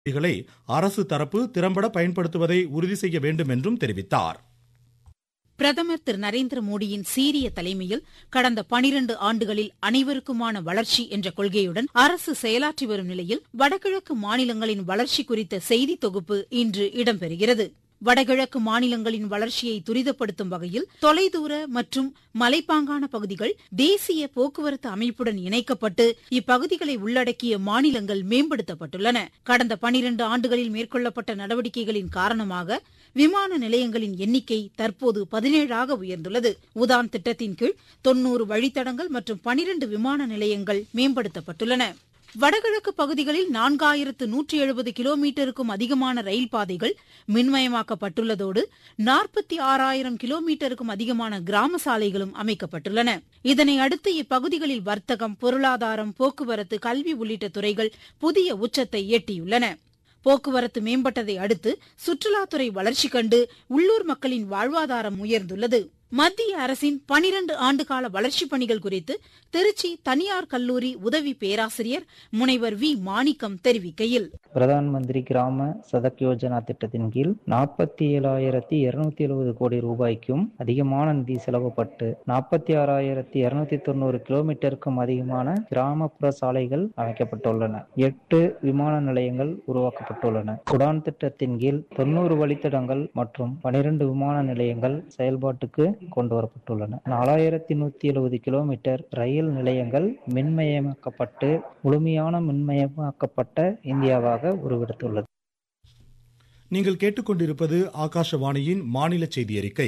நிதிகளை அரசு தரப்பு திறம்பட பயன்படுத்துவதை உறுதி செய்ய வேண்டும் என்றும் தெரிவித்தார் பிரதமர் திரு நரேந்திர மோடியின் சீரிய தலைமையில் கடந்த பனிரண்டு ஆண்டுகளில் அனைவருக்குமான வளர்ச்சி என்ற கொள்கையுடன் அரசு செயலாற்றி வரும் நிலையில் வடகிழக்கு மாநிலங்களின் வளர்ச்சி குறித்த செய்தி தொகுப்பு இன்று இடம்பெறுகிறது வடகிழக்கு மாநிலங்களின் வளர்ச்சியை துரிதப்படுத்தும் வகையில் தொலைதூர மற்றும் மலைப்பாங்கான பகுதிகள் தேசிய போக்குவரத்து அமைப்புடன் இணைக்கப்பட்டு இப்பகுதிகளை உள்ளடக்கிய மாநிலங்கள் மேம்படுத்தப்பட்டுள்ளன கடந்த பனிரண்டு ஆண்டுகளில் மேற்கொள்ளப்பட்ட நடவடிக்கைகளின் காரணமாக விமான நிலையங்களின் எண்ணிக்கை தற்போது பதினேழாக உயர்ந்துள்ளது உதான் திட்டத்தின் கீழ் தொன்னூறு வழித்தடங்கள் மற்றும் பனிரண்டு விமான நிலையங்கள் மேம்படுத்தப்பட்டுள்ளன வடகிழக்கு பகுதிகளில் நான்காயிரத்து நூற்றி எழுபது கிலோமீட்டருக்கும் அதிகமான ரயில் பாதைகள் மின்மயமாக்கப்பட்டுள்ளதோடு நாற்பத்தி ஆறாயிரம் கிலோமீட்டருக்கும் அதிகமான கிராம சாலைகளும் அமைக்கப்பட்டுள்ளன இதனை அடுத்து இப்பகுதிகளில் வர்த்தகம் பொருளாதாரம் போக்குவரத்து கல்வி உள்ளிட்ட துறைகள் புதிய உச்சத்தை எட்டியுள்ளன போக்குவரத்து மேம்பட்டதை அடுத்து சுற்றுலாத்துறை வளர்ச்சி கண்டு உள்ளூர் மக்களின் வாழ்வாதாரம் உயர்ந்துள்ளது மத்திய அரசின் பனிரண்டு ஆண்டுகால வளர்ச்சிப் பணிகள் குறித்து திருச்சி தனியார் கல்லூரி உதவி பேராசிரியர் முனைவர் வி மாணிக்கம் தெரிவிக்கையில் பிரதான் மந்திரி கிராம சதக் யோஜனா திட்டத்தின் கீழ் நாற்பத்தி ஏழாயிரத்தி இருநூத்தி எழுபது கோடி ரூபாய்க்கும் அதிகமான நிதி செலவுப்பட்டு நாற்பத்தி ஆறாயிரத்தி இருநூத்தி தொண்ணூறு கிலோமீட்டருக்கும் அதிகமான கிராமப்புற சாலைகள் அமைக்கப்பட்டுள்ளன எட்டு விமான நிலையங்கள் உருவாக்கப்பட்டுள்ளன குடான் திட்டத்தின் கீழ் தொண்ணூறு வழித்தடங்கள் மற்றும் பனிரெண்டு விமான நிலையங்கள் செயல்பாட்டுக்கு கொண்டு வரப்பட்டுள்ளன நாலாயிரத்தி நூத்தி எழுபது கிலோமீட்டர் ரயில் நிலையங்கள் மின்மயமாக்கப்பட்டு முழுமையான மின்மயமாக்கப்பட்ட இந்தியாவாக உருவெடுத்துள்ளது நீங்கள் கேட்டுக்கொண்டிருப்பது ஆகாஷவாணியின் மாநில செய்தி அறிக்கை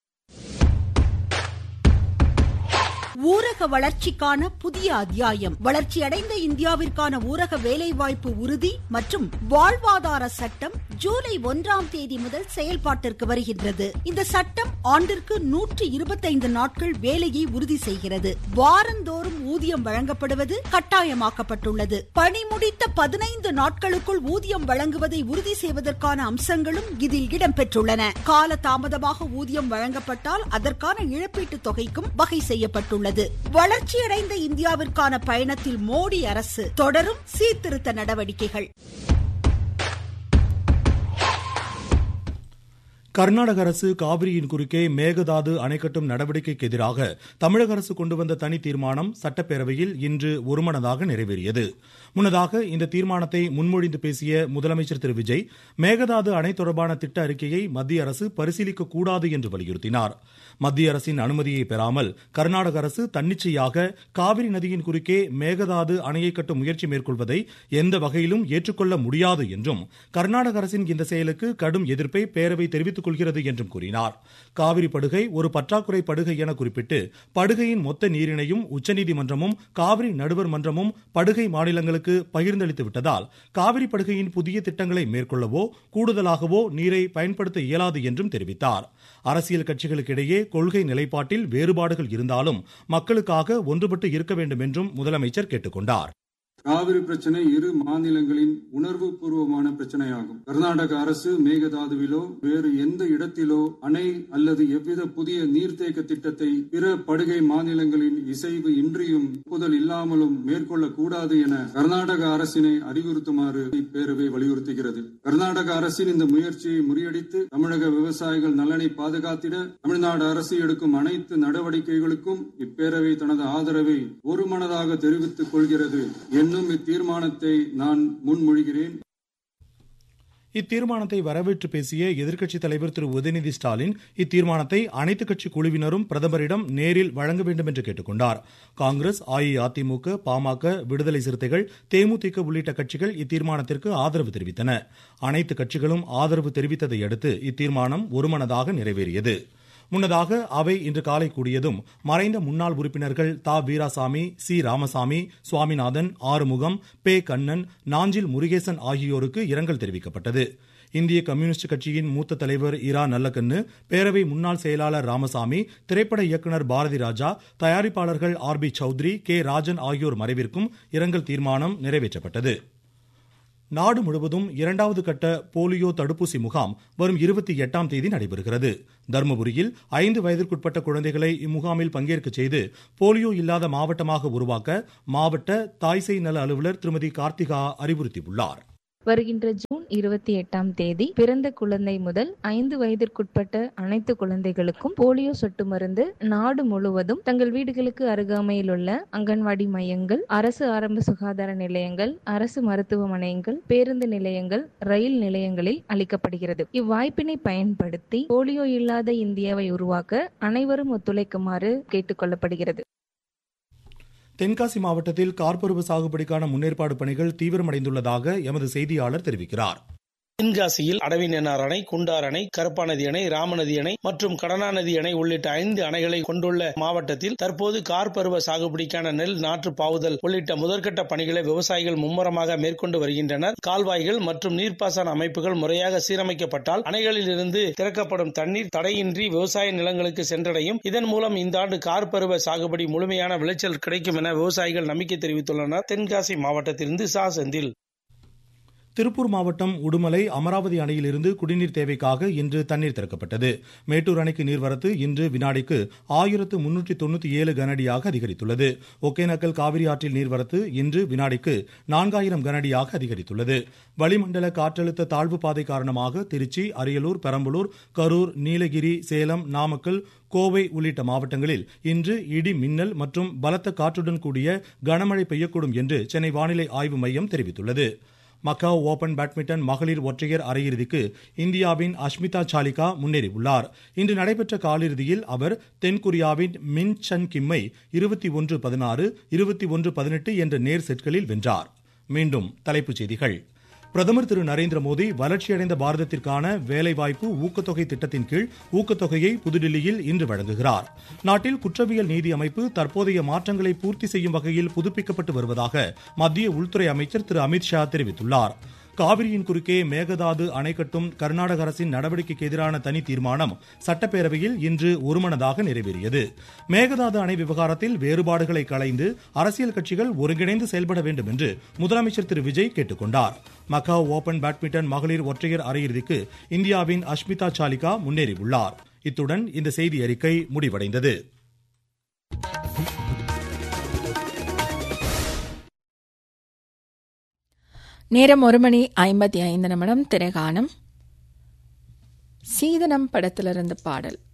ஊரக வளர்ச்சிக்கான புதிய அத்தியாயம் வளர்ச்சியடைந்த இந்தியாவிற்கான ஊரக வேலைவாய்ப்பு உறுதி மற்றும் வாழ்வாதார சட்டம் ஜூலை ஒன்றாம் தேதி முதல் செயல்பாட்டிற்கு வருகின்றது இந்த சட்டம் ஆண்டிற்கு நூற்று இருபத்தைந்து நாட்கள் வேலையை உறுதி செய்கிறது வாரந்தோறும் ஊதியம் வழங்கப்படுவது கட்டாயமாக்கப்பட்டுள்ளது பணி முடித்த பதினைந்து நாட்களுக்குள் ஊதியம் வழங்குவதை உறுதி செய்வதற்கான அம்சங்களும் இதில் இடம்பெற்றுள்ளன கால தாமதமாக ஊதியம் வழங்கப்பட்டால் அதற்கான இழப்பீட்டுத் தொகைக்கும் வகை செய்யப்பட்டுள்ளது உள்ளது வளர்ச்சியடைந்த இந்தியாவிற்கான பயணத்தில் மோடி அரசு தொடரும் சீர்திருத்த நடவடிக்கைகள் கர்நாடக அரசு காவிரியின் குறுக்கே மேகதாது அணை கட்டும் நடவடிக்கைக்கு எதிராக தமிழக அரசு கொண்டு வந்த தனி தீர்மானம் சட்டப்பேரவையில் இன்று ஒருமனதாக நிறைவேறியது முன்னதாக இந்த தீர்மானத்தை முன்மொழிந்து பேசிய முதலமைச்சர் திரு விஜய் மேகதாது அணை தொடர்பான திட்ட அறிக்கையை மத்திய அரசு பரிசீலிக்க கூடாது என்று வலியுறுத்தினார் மத்திய அரசின் அனுமதியை பெறாமல் கர்நாடக அரசு தன்னிச்சையாக காவிரி நதியின் குறுக்கே மேகதாது அணையை கட்டும் முயற்சி மேற்கொள்வதை எந்த வகையிலும் ஏற்றுக்கொள்ள முடியாது என்றும் கர்நாடக அரசின் இந்த செயலுக்கு கடும் எதிர்ப்பை பேரவை தெரிவித்துக் கொள்கிறது என்றும் கூறினார் காவிரி படுகை ஒரு பற்றாக்குறை படுகை என குறிப்பிட்டு படுகையின் மொத்த நீரினையும் உச்சநீதிமன்றமும் காவிரி நடுவர் மன்றமும் படுகை மாநிலங்களுக்கு பகிர்ந்தளித்து விட்டதால் காவிரி படுகையின் புதிய திட்டங்களை மேற்கொள்ளவோ கூடுதலாகவோ நீரை பயன்படுத்த இயலாது என்றும் தெரிவித்தார் அரசியல் கட்சிகளுக்கிடையே கொள்கை நிலைப்பாட்டில் வேறுபாடுகள் இருந்தாலும் மக்களுக்காக ஒன்றுபட்டு இருக்க வேண்டும் என்றும் முதலமைச்சர் கேட்டுக்கொண்டார் காவிரி பிரச்சனை இரு மாநிலங்களின் உணர்வு பூர்வமான பிரச்சனையாகும் கர்நாடக அரசு மேகதாதுவிலோ வேறு எந்த இடத்திலோ அணை அல்லது எவ்வித புதிய நீர்த்தேக்க திட்டத்தை பிற படுகை மாநிலங்களின் இசைவு இன்றியும் ஒப்புதல் இல்லாமலும் மேற்கொள்ளக் கூடாது என கர்நாடக அரசினை அறிவுறுத்துமாறு இப்பேரவை வலியுறுத்துகிறது கர்நாடக அரசின் இந்த முயற்சியை முறியடித்து தமிழக விவசாயிகள் நலனை பாதுகாத்திட தமிழ்நாடு அரசு எடுக்கும் அனைத்து நடவடிக்கைகளுக்கும் இப்பேரவை தனது ஆதரவை ஒருமனதாக தெரிவித்துக் கொள்கிறது என்னும் இத்தீர்மானத்தை நான் முன்மொழிகிறேன் இத்தீர்மானத்தை வரவேற்று பேசிய எதிர்க்கட்சித் தலைவர் திரு உதயநிதி ஸ்டாலின் இத்தீர்மானத்தை அனைத்துக் கட்சி குழுவினரும் பிரதமரிடம் நேரில் வழங்க வேண்டும் என்று கேட்டுக்கொண்டார் காங்கிரஸ் அஇஅதிமுக பாமக விடுதலை சிறுத்தைகள் தேமுதிக உள்ளிட்ட கட்சிகள் இத்தீர்மானத்திற்கு ஆதரவு தெரிவித்தன அனைத்து கட்சிகளும் ஆதரவு தெரிவித்ததை அடுத்து இத்தீர்மானம் ஒருமனதாக நிறைவேறியது முன்னதாக அவை இன்று காலை கூடியதும் மறைந்த முன்னாள் உறுப்பினர்கள் தா வீராசாமி சி ராமசாமி சுவாமிநாதன் ஆறுமுகம் பே கண்ணன் நாஞ்சில் முருகேசன் ஆகியோருக்கு இரங்கல் தெரிவிக்கப்பட்டது இந்திய கம்யூனிஸ்ட் கட்சியின் மூத்த தலைவர் இரா நல்லக்கண்ணு பேரவை முன்னாள் செயலாளர் ராமசாமி திரைப்பட இயக்குநர் பாரதி ராஜா தயாரிப்பாளர்கள் R B Choudhary K Rajan ஆகியோர் மறைவிற்கும் இரங்கல் தீர்மானம் நிறைவேற்றப்பட்டது நாடு முழுவதும் இரண்டாவது கட்ட போலியோ தடுப்பூசி முகாம் வரும் இருபத்தி எட்டாம் தேதி நடைபெறுகிறது தருமபுரியில் ஐந்து வயதிற்குட்பட்ட குழந்தைகளை இம்முகாமில் பங்கேற்க செய்து போலியோ இல்லாத மாவட்டமாக உருவாக்க மாவட்ட தாய்சேய் நல அலுவலர் திருமதி கார்த்திகா அறிவுறுத்தியுள்ளார் வருகின்ற ஜூன் இருபத்தி எட்டாம் தேதி பிறந்த குழந்தை முதல் ஐந்து வயதிற்குட்பட்ட அனைத்து குழந்தைகளுக்கும் போலியோ சொட்டு மருந்து நாடு முழுவதும் தங்கள் வீடுகளுக்கு அருகாமையில் உள்ள அங்கன்வாடி மையங்கள் அரசு ஆரம்ப சுகாதார நிலையங்கள் அரசு மருத்துவமனைகள் பேருந்து நிலையங்கள் ரயில் நிலையங்களில் அளிக்கப்படுகிறது இவ்வாய்ப்பினை பயன்படுத்தி போலியோ இல்லாத இந்தியாவை உருவாக்க அனைவரும் ஒத்துழைக்குமாறு கேட்டுக்கொள்ளப்படுகிறது தென்காசி மாவட்டத்தில் கார்பருவ சாகுபடிக்கான முன்னேற்பாடு பணிகள் தீவிரமடைந்துள்ளதாக எமது செய்தியாளர் தெரிவிக்கிறார் தென்காசியில் அடவிநென்னார் அணை குண்டார் அணை கருப்பாநதி அணை ராமநதி அணை மற்றும் கடனாநதி அணை உள்ளிட்ட ஐந்து அணைகளை கொண்டுள்ள மாவட்டத்தில் தற்போது கார் பருவ சாகுபடிக்கான நெல் நாற்று பாவுதல் உள்ளிட்ட முதற்கட்ட பணிகளை விவசாயிகள் மும்முரமாக மேற்கொண்டு வருகின்றனர் கால்வாய்கள் மற்றும் நீர்ப்பாசன அமைப்புகள் முறையாக சீரமைக்கப்பட்டால் அணைகளில் இருந்து திறக்கப்படும் தண்ணீர் தடையின்றி விவசாய நிலங்களுக்கு சென்றடையும் இதன் மூலம் இந்த ஆண்டு கார் பருவ சாகுபடி முழுமையான விளைச்சல் கிடைக்கும் என விவசாயிகள் நம்பிக்கை தெரிவித்துள்ளனர் தென்காசி மாவட்டத்திலிருந்து சா செந்தில் திருப்பூர் மாவட்டம் உடுமலை அமராவதி அணையிலிருந்து குடிநீர் தேவைக்காக இன்று தண்ணீர் திறக்கப்பட்டது மேட்டூர் அணைக்கு நீர்வரத்து இன்று வினாடிக்கு ஆயிரத்து முன்னூற்றி தொண்ணூத்தி ஏழு கனஅடியாக அதிகரித்துள்ளது ஒகேனக்கல் காவிரி ஆற்றில் நீர்வரத்து இன்று வினாடிக்கு நான்காயிரம் கனஅடியாக அதிகரித்துள்ளது வளிமண்டல காற்றழுத்த தாழ்வு பாதை காரணமாக திருச்சி அரியலூர் பெரம்பலூர் கரூர் நீலகிரி சேலம் நாமக்கல் கோவை உள்ளிட்ட மாவட்டங்களில் இன்று இடி மின்னல் மற்றும் பலத்த காற்றுடன் கூடிய கனமழை பெய்யக்கூடும் என்று சென்னை வானிலை ஆய்வு மையம் தெரிவித்துள்ளது மக்காவ் ஓபன் பேட்மிண்டன் மகளிர் ஒற்றையர் அரையிறுதிக்கு இந்தியாவின் அஷ்மிதா சாலிகா முன்னேறியுள்ளார் இன்று நடைபெற்ற காலிறுதியில் அவர் தென்கொரியாவின் மின் சன் கிம்மை இருபத்தி ஒன்று பதினாறு இருபத்தி ஒன்று பதினெட்டு என்ற நேர் செட்களில் வென்றார் மீண்டும் தலைப்புச் செய்திகள் பிரதமர் திரு நரேந்திர மோடி வளர்ச்சியடைந்த பாரதத்திற்கான வேலைவாய்ப்பு ஊக்கத்தொகை திட்டத்தின் கீழ் ஊக்கத்தொகையை புதுடில்லியில் இன்று வழங்குகிறார் நாட்டில் குற்றவியல் நீதி அமைப்பு தற்போதைய மாற்றங்களை பூர்த்தி செய்யும் வகையில் புதுப்பிக்கப்பட்டு வருவதாக மத்திய உள்துறை அமைச்சர் திரு அமித்ஷா தெரிவித்துள்ளார் காவிரியின் குறுக்கே மேகதாது அணை கட்டும் கர்நாடக அரசின் நடவடிக்கைக்கு எதிரான தனி தீர்மானம் சட்டப்பேரவையில் இன்று ஒருமனதாக நிறைவேறியது மேகதாது அணை விவகாரத்தில் வேறுபாடுகளை களைந்து அரசியல் கட்சிகள் ஒருங்கிணைந்து செயல்பட வேண்டும் என்று முதலமைச்சர் திரு விஜய் கேட்டுக் கொண்டார் மக்காவ் ஓபன் பேட்மிண்டன் மகளிர் ஒற்றையர் அரையிறுதிக்கு இந்தியாவின் அஷ்மிதா சாலிகா முன்னேறியுள்ளார் இத்துடன் இந்த செய்தி அறிக்கை முடிவடைந்தது நேரம் ஒரு மணி ஐம்பத்தி ஐந்து நிமிடம் திரைகானம் சீதனம் படத்திலிருந்து பாடல்